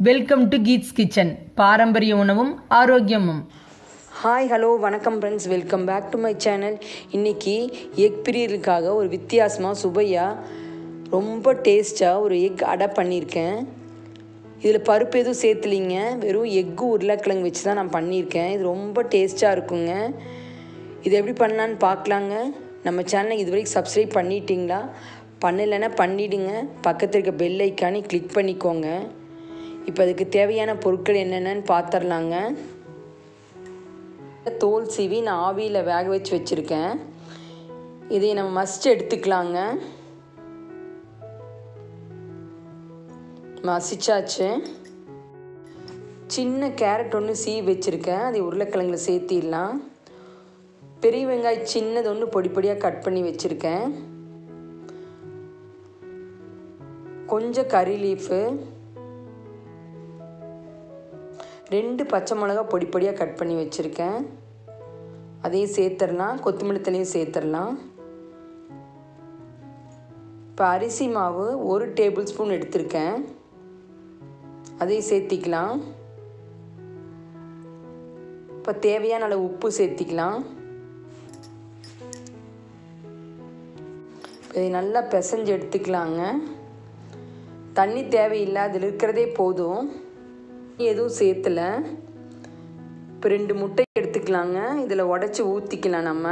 welcome to Keats kitchen பாரம்பரிய உணவும் ஆரோக்கியமும் ஹாய் ஹலோ வணக்கம் friends welcome back to my channel இன்றைக்கி எக் பிரியர்களுக்காக ஒரு வித்தியாசமாக சுவையாக ரொம்ப டேஸ்ட்டாக ஒரு எக் அடை பண்ணியிருக்கேன் இதில் பருப்பு எதுவும் சேர்த்துலிங்க வெறும் எக்கு உருளைக்கிழங்கு வச்சு தான் நான் பண்ணியிருக்கேன் இது ரொம்ப டேஸ்ட்டாக இருக்குங்க இது எப்படி பண்ணலான்னு பார்க்கலாங்க நம்ம சேனலை இது வரைக்கும் சப்ஸ்கிரைப் பண்ணிட்டீங்களா பண்ணலைன்னா பண்ணிவிடுங்க பக்கத்தில் இருக்க பெல் ஐக்கானே கிளிக் பண்ணிக்கோங்க இப்போ அதுக்கு தேவையான பொருட்கள் என்னென்னு பார்த்துர்லாங்க தோல் சீவி நான் ஆவியில் வேக வச்சு வச்சுருக்கேன் இதை நம்ம மஸ்ட் எடுத்துக்கலாங்க மசிச்சாச்சு சின்ன கேரட் ஒன்று சீவி வச்சுருக்கேன் அதை உருளைக்கிழங்குல சேர்த்திடலாம் பெரிய வெங்காயம் சின்னது ஒன்று பொடி பொடியாக கட் பண்ணி வச்சுருக்கேன் கொஞ்சம் கறி லீஃபு ரெண்டு பச்சை மிளகா பொடி பொடியாக கட் பண்ணி வச்சுருக்கேன் அதையும் சேர்த்துடலாம் கொத்தமல்லி தலையும் சேர்த்துடலாம் இப்போ அரிசி மாவு ஒரு டேபிள் ஸ்பூன் எடுத்திருக்கேன் அதையும் சேர்த்திக்கலாம் இப்போ தேவையான அளவு உப்பு சேர்த்திக்கலாம் இதை நல்லா பிசைஞ்சு எடுத்துக்கலாங்க தண்ணி தேவையில்லை அதில் இருக்கிறதே போதும் எதுவும் சேர்த்தலை இப்போ ரெண்டு முட்டை எடுத்துக்கலாங்க இதில் உடச்சி ஊற்றிக்கலாம் நம்ம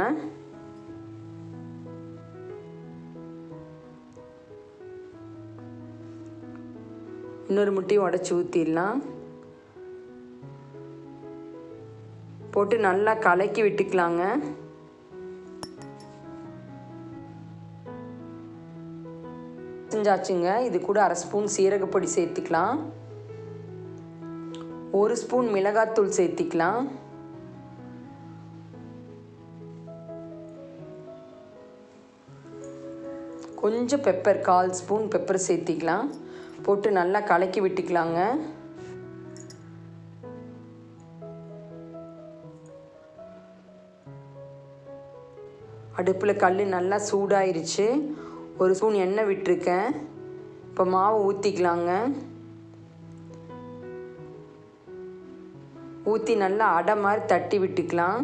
இன்னொரு முட்டையும் உடச்சி ஊற்றிடலாம் போட்டு நல்லா கலக்கி விட்டுக்கலாங்க செஞ்சாச்சுங்க இது கூட அரை ஸ்பூன் சீரகப்பொடி சேர்த்துக்கலாம் ஒரு ஸ்பூன் மிளகாத்தூள் சேர்த்திக்கலாம் கொஞ்சம் பெப்பர் கால் ஸ்பூன் பெப்பர் சேர்த்திக்கலாம் போட்டு நல்லா கலக்கி விட்டுக்கலாங்க அடுப்பில் கல் நல்லா சூடாயிருச்சு ஒரு ஸ்பூன் எண்ணெய் விட்டுருக்கேன் இப்போ மாவு ஊற்றிக்கலாங்க ஊற்றி நல்லா அடை மாதிரி தட்டி விட்டுக்கலாம்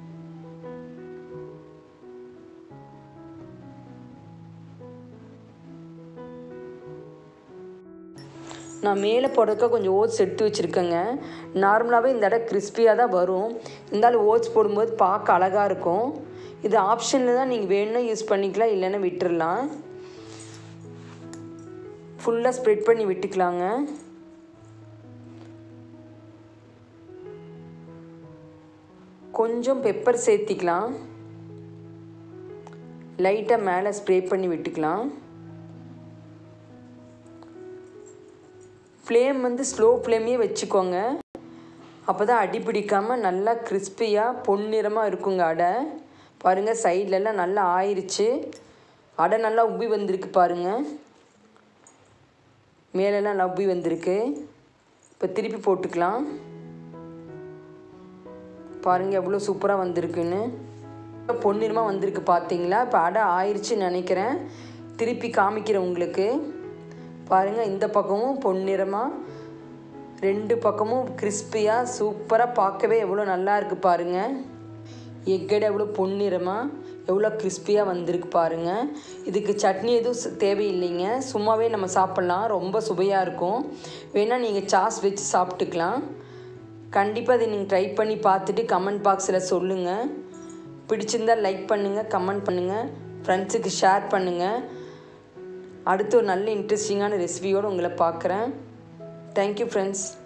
நான் மேலே போடுறதுக்கு கொஞ்சம் ஓட்ஸ் எடுத்து வச்சுருக்கேங்க நார்மலாகவே இந்த இடம் கிறிஸ்பியாக தான் வரும் இருந்தாலும் ஓட்ஸ் போடும்போது பார்க்க அழகாக இருக்கும் இது ஆப்ஷனில் தான் நீங்கள் வேணும்னா யூஸ் பண்ணிக்கலாம் இல்லைன்னா விட்டுறலாம் ஃபுல்லாக ஸ்ப்ரெட் பண்ணி விட்டுக்கலாங்க கொஞ்சம் பெப்பர் சேர்த்திக்கலாம் லைட்டாக மேலே ஸ்ப்ரே பண்ணி விட்டுக்கலாம் ஃப்ளேம் வந்து ஸ்லோ ஃப்ளேமே வச்சுக்கோங்க அப்போ தான் அடி பிடிக்காமல் நல்லா கிறிஸ்பியாக பொன்னிறமாக இருக்குங்க அடை பாருங்கள் சைட்லலாம் நல்லா ஆயிடுச்சு அடை நல்லா உப்பி வந்திருக்கு பாருங்கள் மேலெல்லாம் நல்லா உப்பி வந்திருக்கு இப்போ திருப்பி போட்டுக்கலாம் பாருங்கள் எவ்வளோ சூப்பராக வந்திருக்குன்னு பொன்னிறமாக வந்திருக்கு பார்த்தீங்களா இப்போ அடை ஆயிடுச்சுன்னு நினைக்கிறேன் திருப்பி காமிக்கிறேன் உங்களுக்கு பாருங்கள் இந்த பக்கமும் பொன்னிறமாக ரெண்டு பக்கமும் கிறிஸ்பியாக சூப்பராக பார்க்கவே எவ்வளோ நல்லா இருக்குது பாருங்கள் எக்கடை எவ்வளோ பொன்னிறமாக எவ்வளோ கிறிஸ்பியாக வந்திருக்கு பாருங்கள் இதுக்கு சட்னி எதுவும் தேவையில்லைங்க சும்மாவே நம்ம சாப்பிட்லாம் ரொம்ப சுவையாக இருக்கும் வேணால் நீங்கள் சாஸ் வச்சு சாப்பிட்டுக்கலாம் கண்டிப்பாக அதை நீங்கள் ட்ரை பண்ணி பார்த்துட்டு கமெண்ட் பாக்ஸில் சொல்லுங்கள் பிடிச்சிருந்தால் லைக் பண்ணுங்கள் கமெண்ட் பண்ணுங்கள் ஃப்ரெண்ட்ஸுக்கு ஷேர் பண்ணுங்கள் அடுத்து ஒரு நல்ல இன்ட்ரெஸ்டிங்கான ரெசிபியோடு உங்களை பார்க்குறேன் தேங்க்யூ ஃப்ரெண்ட்ஸ்